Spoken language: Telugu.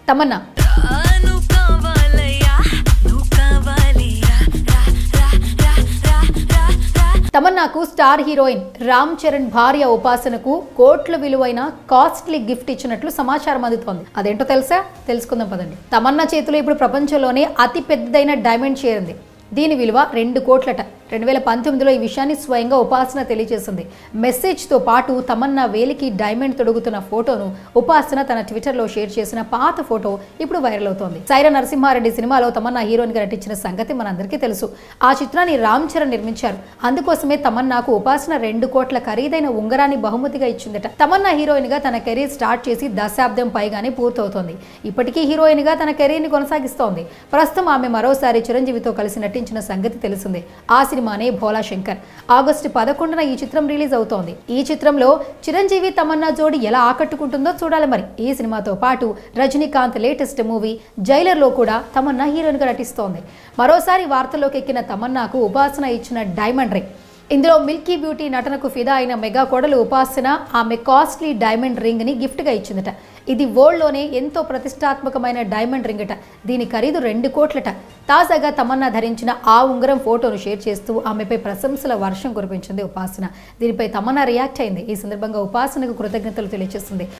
తమన్నా నువ్వు కావాలయ్యా నువ్వు కావాలి రా రా రా రా రా రా తమన్నాకు స్టార్ హీరోయిన్ రామ్ చరణ్ భార్య ఉపాసనకు కోట్ల విలువైన కాస్ట్లీ గిఫ్ట్ ఇచ్చినట్లు సమాచారం అందుతోంది అదేంటో తెలుసా తెలుసుకుందాం పదండి తమన్నా చేతిలో ఇప్పుడు ప్రపంచంలోనే అతి పెద్దదైన డైమండ్ చేరింది దీని విలువ రెండు కోట్లట రెండు వేల పంతొమ్మిదిలో ఈ విషయాన్ని స్వయంగా ఉపాసన తెలియజేసింది మెసేజ్తో పాటు తమన్నా వేలికి డైమండ్ తొడుగుతున్న ఫోటోను ఉపాసన తన ట్విట్టర్లో షేర్ చేసిన పాత ఫోటో ఇప్పుడు వైరల్ అవుతోంది సైరా నరసింహారెడ్డి సినిమాలో తమన్నా హీరోయిన్గా నటించిన సంగతి మనందరికీ తెలుసు ఆ చిత్రాన్ని రామ్ చరణ్ నిర్మించారు అందుకోసమే తమన్నాకు ఉపాసన రెండు కోట్ల ఖరీదైన ఉంగరాన్ని బహుమతిగా ఇచ్చిందట తమన్నా హీరోయిన్ గా తన కెరీర్ స్టార్ట్ చేసి దశాబ్దం పైగానే పూర్తవుతోంది ఇప్పటికీ హీరోయిన్ గా తన కెరీర్ ని కొనసాగిస్తోంది ప్రస్తుతం ఆమె మరోసారి చిరంజీవితో కలిసి నటించిన సంగతి తెలిసిందే ఆ సినిమానే భోలా శంకర్ ఆగస్టు పదకొండున ఈ చిత్రం రిలీజ్ అవుతోంది ఈ చిత్రంలో చిరంజీవి తమన్నా జోడి ఎలా ఆకట్టుకుంటుందో చూడాలి మరి ఈ సినిమాతో పాటు రజనీకాంత్ లేటెస్ట్ మూవీ జైలర్ లో కూడా తమన్నా హీరోయిన్ గా నటిస్తోంది మరోసారి వార్తల్లోకి ఎక్కిన తమన్నాకు ఉపాసన ఇచ్చిన డైమండ్ రింగ్ ఇందులో మిల్కీ బ్యూటీ నటనకు ఫిదా అయిన మెగా కోడలు ఉపాసన ఆమె కాస్ట్లీ డైమండ్ రింగ్ ని గిఫ్ట్ గా ఇచ్చిందట ఇది వరల్డ్లోనే ఎంతో ప్రతిష్టాత్మకమైన డైమండ్ రింగ్ అట దీని ఖరీదు రెండు కోట్లట తాజాగా తమన్నా ధరించిన ఆ ఉంగరం ఫోటోను షేర్ చేస్తూ ఆమెపై ప్రశంసల వర్షం కురిపించింది ఉపాసన దీనిపై తమన్నా రియాక్ట్ అయింది ఈ సందర్భంగా ఉపాసనకు కృతజ్ఞతలు తెలియజేస్తుంది